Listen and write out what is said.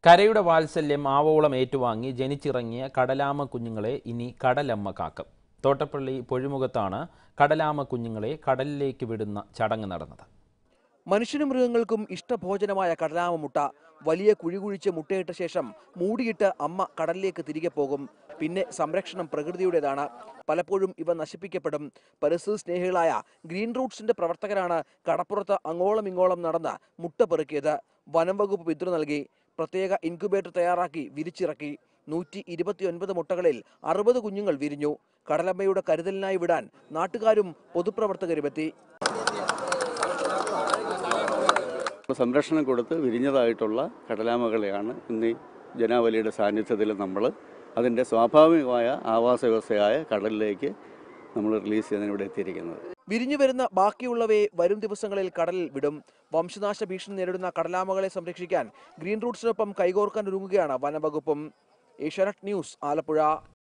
കരയുടെ വാത്സല്യം ആവോളം ഏറ്റുവാങ്ങി ജനിച്ചിറങ്ങിയ കടലാമ കുഞ്ഞുങ്ങളെ ഇനി കടലമ്മ കാക്കും തോട്ടപ്പള്ളി പൊഴിമുഖത്താണ് കടലാമ കുഞ്ഞുങ്ങളെ കടലിലേക്ക് വിടുന്ന ചടങ്ങ് നടന്നത് മനുഷ്യനും മൃഗങ്ങൾക്കും ഇഷ്ടഭോജനമായ കടലാമ മുട്ട വലിയ കുഴി കുഴിച്ച് മുട്ടയിട്ട ശേഷം മൂടിയിട്ട് അമ്മ കടലിലേക്ക് തിരികെ പോകും പിന്നെ സംരക്ഷണം പ്രകൃതിയുടേതാണ് പലപ്പോഴും ഇവ നശിപ്പിക്കപ്പെടും പരിസ്ഥിതി സ്നേഹികളായ ഗ്രീൻ റൂട്ട്സിന്റെ പ്രവർത്തകരാണ് കടപ്പുറത്ത് അങ്ങോളം ഇങ്ങോളം നടന്ന് മുട്ട പെറുക്കിയത് വനം വകുപ്പ് പിന്തുണ നൽകി പ്രത്യേക ഇൻക്യുബേറ്റർ തയ്യാറാക്കി വിരിച്ചിറക്കി നൂറ്റി ഇരുപത്തിയൊൻപത് മുട്ടകളിൽ അറുപത് കുഞ്ഞുങ്ങൾ വിരിഞ്ഞു കടലമ്മയുടെ കരുതലിനായി വിടാൻ നാട്ടുകാരും പൊതുപ്രവർത്തകരുമെത്തി സംരക്ഷണം കൊടുത്ത് വിരിഞ്ഞതായിട്ടുള്ള കടലാമകളെയാണ് ഇന്ന് ഈ ജനാവലിയുടെ സാന്നിധ്യത്തിൽ നമ്മൾ അതിൻ്റെ സ്വാഭാവികമായ ആവാസ വ്യവസ്ഥയായ കടലിലേക്ക് നമ്മൾ റിലീസ് ചെയ്യുന്നതിന് ഇവിടെ എത്തിയിരിക്കുന്നത് വിരിഞ്ഞു വരുന്ന ബാക്കിയുള്ളവയെ വരും ദിവസങ്ങളിൽ കടലിൽ വിടും വംശനാശ ഭീഷണി നേരിടുന്ന കടലാമകളെ സംരക്ഷിക്കാൻ ഗ്രീൻ റൂട്ട്സിനൊപ്പം കൈകോർക്കാൻ ഒരുങ്ങുകയാണ് വനവകുപ്പും ഏഷ്യാനെറ്റ് ന്യൂസ് ആലപ്പുഴ